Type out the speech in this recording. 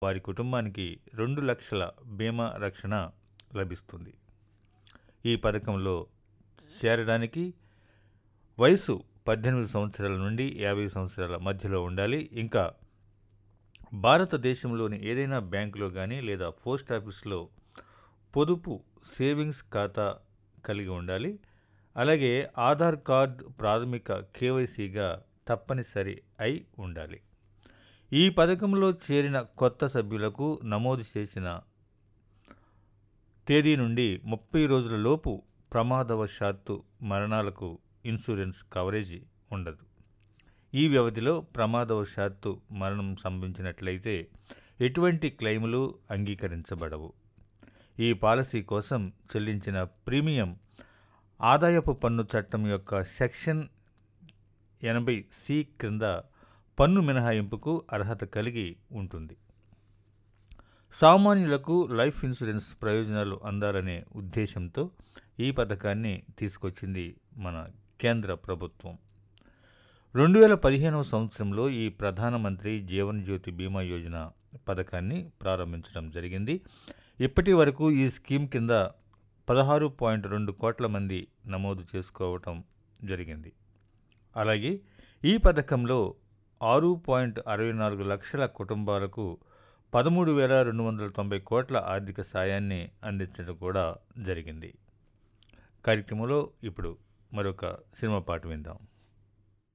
వారి కుటుంబానికి రెండు లక్షల బీమా రక్షణ లభిస్తుంది ఈ పథకంలో చేరడానికి వయసు పద్దెనిమిది సంవత్సరాల నుండి యాభై సంవత్సరాల మధ్యలో ఉండాలి ఇంకా భారతదేశంలోని ఏదైనా బ్యాంకులో కానీ లేదా పోస్ట్ ఆఫీస్లో పొదుపు సేవింగ్స్ ఖాతా కలిగి ఉండాలి అలాగే ఆధార్ కార్డ్ ప్రాథమిక కేవైసీగా తప్పనిసరి అయి ఉండాలి ఈ పథకంలో చేరిన కొత్త సభ్యులకు నమోదు చేసిన తేదీ నుండి ముప్పై రోజుల లోపు ప్రమాదవశాత్తు మరణాలకు ఇన్సూరెన్స్ కవరేజీ ఉండదు ఈ వ్యవధిలో ప్రమాదవశాత్తు మరణం సంభవించినట్లయితే ఎటువంటి క్లెయిములు అంగీకరించబడవు ఈ పాలసీ కోసం చెల్లించిన ప్రీమియం ఆదాయపు పన్ను చట్టం యొక్క సెక్షన్ ఎనభై సి క్రింద పన్ను మినహాయింపుకు అర్హత కలిగి ఉంటుంది సామాన్యులకు లైఫ్ ఇన్సూరెన్స్ ప్రయోజనాలు అందాలనే ఉద్దేశంతో ఈ పథకాన్ని తీసుకొచ్చింది మన కేంద్ర ప్రభుత్వం రెండు వేల పదిహేనవ సంవత్సరంలో ఈ ప్రధానమంత్రి జీవన్ జ్యోతి బీమా యోజన పథకాన్ని ప్రారంభించడం జరిగింది ఇప్పటి వరకు ఈ స్కీమ్ కింద పదహారు పాయింట్ రెండు కోట్ల మంది నమోదు చేసుకోవటం జరిగింది అలాగే ఈ పథకంలో ఆరు పాయింట్ అరవై నాలుగు లక్షల కుటుంబాలకు పదమూడు వేల రెండు వందల తొంభై కోట్ల ఆర్థిక సాయాన్ని అందించడం కూడా జరిగింది కార్యక్రమంలో ఇప్పుడు మరొక సినిమా పాట విందాం